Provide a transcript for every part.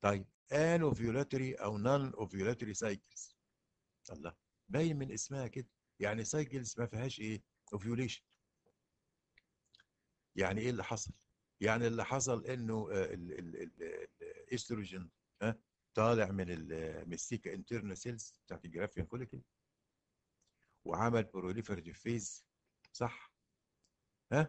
طيب ان اوفيولاتري او نون اوفيولاتري سايكلز الله باين من اسمها كده يعني سايكلز ما فيهاش ايه اوفيوليشن يعني ايه اللي حصل يعني اللي حصل انه الاستروجين ها طالع من المستيكا انترنا سيلز بتاعت الجرافيان فوليكل وعمل بروليفرتيف فيز صح ها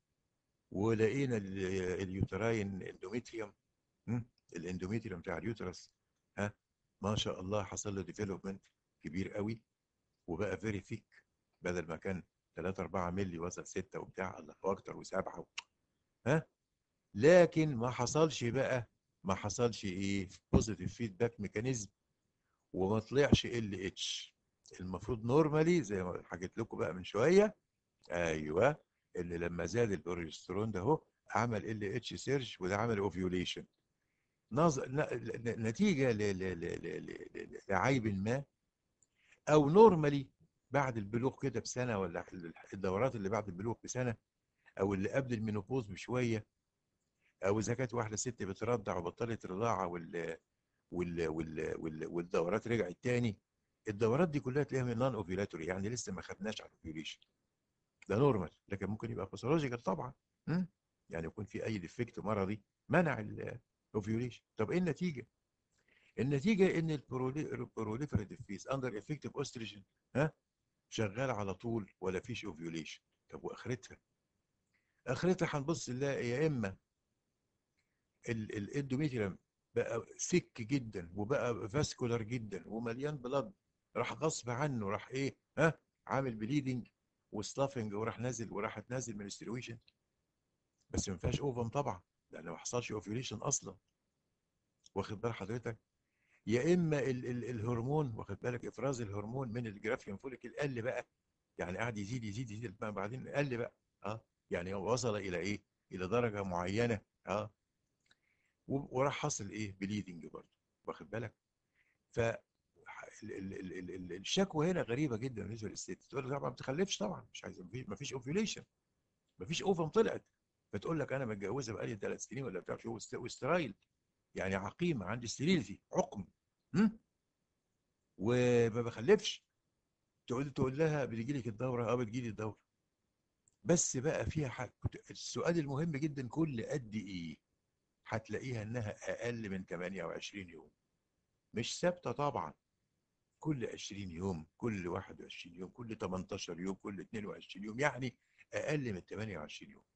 ولقينا اليوتراين اندوميتريوم الاندوميتريوم بتاع اليوترس ها ما شاء الله حصل له ديفلوبمنت كبير قوي وبقى فيري ثيك بدل ما كان 3 4 مللي وصل 6 وبتاع الله واكتر وسبعه ها لكن ما حصلش بقى ما حصلش ايه بوزيتيف فيدباك ميكانيزم وما طلعش ال اتش المفروض نورمالي زي ما حكيت لكم بقى من شويه ايوه اللي لما زاد البروجسترون ده اهو عمل ال اتش سيرج وده عمل اوفيوليشن نظر نتيجه لعيب ما او نورمالي بعد البلوغ كده بسنه ولا الدورات اللي بعد البلوغ بسنه او اللي قبل المينوبوز بشويه او اذا كانت واحده ست بترضع وبطلت رضاعه وال وال وال وال والدورات رجعت تاني الدورات دي كلها تلاقيها من نون اوفيلاتوري يعني لسه ما خدناش على الاوفيوليشن ده نورمال لكن ممكن يبقى باثولوجيكال طبعا م? يعني يكون في اي ديفكت مرضي منع الاوفيوليشن طب ايه النتيجه؟ النتيجه ان البروليفريتيف فيز اندر افكتيف اوستروجين ها شغال على طول ولا فيش اوفيوليشن طب واخرتها اخرتها هنبص نلاقي يا اما الاندوميتريوم بقى ثيك جدا وبقى فاسكولار جدا ومليان بلد راح غصب عنه راح ايه ها عامل بليدنج وسلافنج وراح نازل وراح تنازل من السترويشن بس ما فيهاش اوفم طبعا لان ما حصلش اوفيوليشن اصلا واخد بال حضرتك يا اما ال ال الهرمون واخد بالك افراز الهرمون من الجرافيان فوليكل قل بقى يعني قعد يزيد يزيد يزيد بعدين قل بقى اه يعني وصل الى ايه الى درجه معينه اه وراح حصل ايه بليدنج برضه واخد بالك ف الشكوى هنا غريبه جدا بالنسبه للست تقول لك طبعا ما بتخلفش طبعا مش عايزه ما فيش اوفيوليشن ما فيش اوفم طلعت فتقول لك انا متجوزه بقالي ثلاث سنين ولا بتاع شو واسترايل يعني عقيمه عندي ستيريلتي عقم وما بخلفش تقول تقول لها بتجي لك الدوره اه بتجي لي الدوره بس بقى فيها حاجه السؤال المهم جدا كل قد ايه هتلاقيها انها اقل من 28 يوم مش ثابته طبعا كل 20 يوم كل 21 يوم كل 18 يوم كل 22 يوم يعني اقل من 28 يوم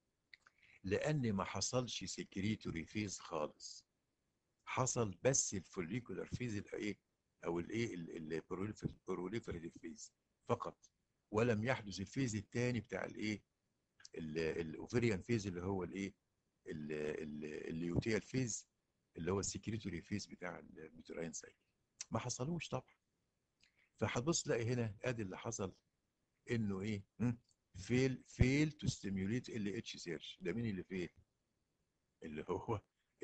لان ما حصلش سكريتوري فيز خالص حصل بس الفوليكولار فيز الايه او الايه البروليفريتيف فيز فقط ولم يحدث الفيز الثاني بتاع الايه الاوفريان فيز اللي هو الايه الليوتيال فيز اللي هو السكريتوري فيز بتاع البيوتراين سايكل ما حصلوش طبعا فهتبص تلاقي هنا ادي اللي حصل انه ايه فيل فيل تو ستيميوليت ال اتش سيرش ده مين اللي فيل اللي هو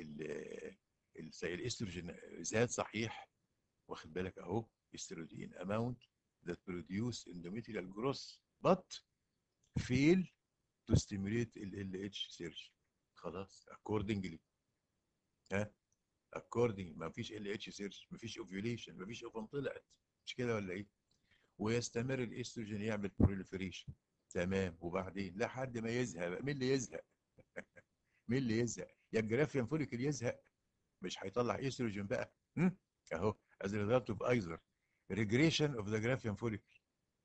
الاستروجين زاد صحيح واخد بالك اهو استروجين amount that produce endometrial growth but fail to stimulate ال LH surge خلاص accordingly ها according ما فيش ال اتش سيرش ما فيش اوفيوليشن ما فيش اوفم طلعت مش كده ولا ايه ويستمر الاستروجين يعمل بروليفريشن تمام وبعدين لحد ما يزهق مين اللي يزهق مين اللي يزهق يا الجرافيان فوليكل يزهق مش هيطلع استروجين بقى اهو as a result of either regression of the graphian follicle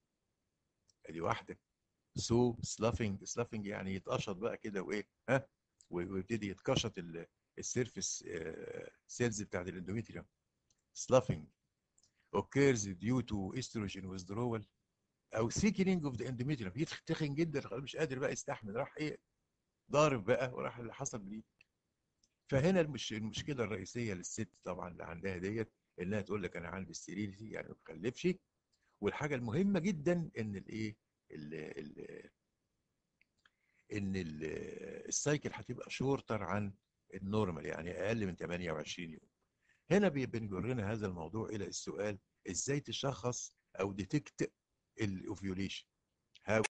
ادي واحده سو سلافنج سلافنج يعني يتقشط بقى كده وايه ها ويبتدي يتقشط السيرفيس سيلز بتاعت الاندوميتريوم سلافنج occurs due to estrogen withdrawal او thickening of the endometrium يتخن جدا خلاص مش قادر بقى يستحمل راح ايه ضارب بقى وراح اللي حصل بليه فهنا المش... المشكله الرئيسيه للست طبعا اللي عندها ديت انها تقول لك انا عندي ستيريلتي يعني ما بخلفش والحاجه المهمه جدا ان الايه ال ال ان ال السايكل هتبقى شورتر عن النورمال يعني اقل من 28 يوم هنا بنجرنا هذا الموضوع الى السؤال ازاي تشخص او ديتكت الاوفيوليشن